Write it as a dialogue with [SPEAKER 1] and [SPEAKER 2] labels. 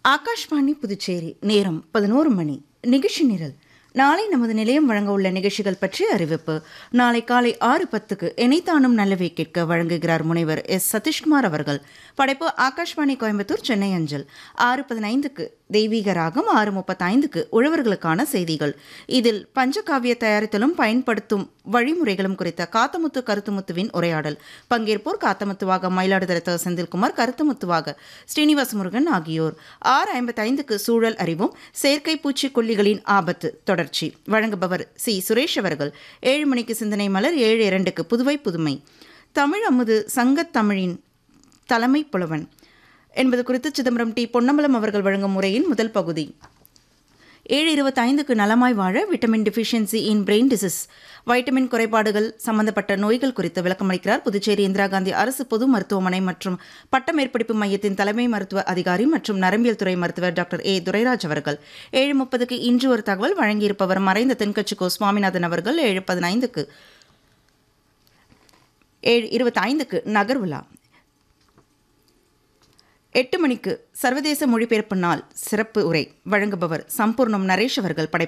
[SPEAKER 1] ஆகாஷ்வாணி புதுச்சேரி நேரம் பதினோரு மணி நிகழ்ச்சி நிரல் நாளை நமது நிலையம் வழங்க உள்ள நிகழ்ச்சிகள் பற்றிய அறிவிப்பு நாளை காலை ஆறு பத்துக்கு இணைத்தானும் நல்லவை கேட்க வழங்குகிறார் முனைவர் எஸ் சதீஷ்குமார் அவர்கள் படைப்பு ஆகாஷ்வாணி கோயம்புத்தூர் சென்னை அஞ்சல் ஆறு பதினைந்துக்கு தெய்வீக ராகம் ஆறு முப்பத்தைந்துக்கு உழவர்களுக்கான செய்திகள் இதில் பஞ்சகாவிய தயாரித்தலும் பயன்படுத்தும் வழிமுறைகளும் குறித்த காத்தமுத்து கருத்துமுத்துவின் உரையாடல் பங்கேற்போர் காத்தமுத்துவாக மயிலாடுதுறை த. செந்தில்குமார் கருத்துமுத்துவாக ஸ்ரீனிவாச முருகன் ஆகியோர் ஆறு ஐம்பத்தைந்துக்கு சூழல் அறிவும் செயற்கை பூச்சிக்கொல்லிகளின் ஆபத்து தொடர்ச்சி வழங்குபவர் சி சுரேஷ் அவர்கள் ஏழு மணிக்கு சிந்தனை மலர் ஏழு இரண்டுக்கு புதுவை புதுமை தமிழ் அமுது சங்கத் தமிழின் தலைமை புலவன் என்பது குறித்து சிதம்பரம் டி பொன்னம்பலம் அவர்கள் வழங்கும் முறையின் முதல் பகுதி ஏழு இருபத்தைந்துக்கு நலமாய் வாழ vitamin deficiency in brain disease vitamin குறைபாடுகள் சம்பந்தப்பட்ட நோய்கள் குறித்து விளக்கமளிக்கிறார் புதுச்சேரி இந்திரா காந்தி அரசு பொது மருத்துவமனை மற்றும் பட்ட மேற்படிப்பு மையத்தின் தலைமை மருத்துவ அதிகாரி மற்றும் நரம்பியல் துறை மருத்துவர் டாக்டர் ஏ துரைராஜ் அவர்கள் ஏழு முப்பதுக்கு இன்று ஒரு தகவல் வழங்கியிருப்பவர் மறைந்த தென்கட்சி கோ சுவாமிநாதன் அவர்கள் ஏழு பதினைந்துக்கு ஏழு இருபத்தைந்துக்கு நகர்வுலா எட்டு மணிக்கு சர்வதேச மொழிபெயர்ப்பு நாள் சிறப்பு உரை வழங்குபவர் சம்பூர்ணம் நரேஷ் அவர்கள் படைப்பு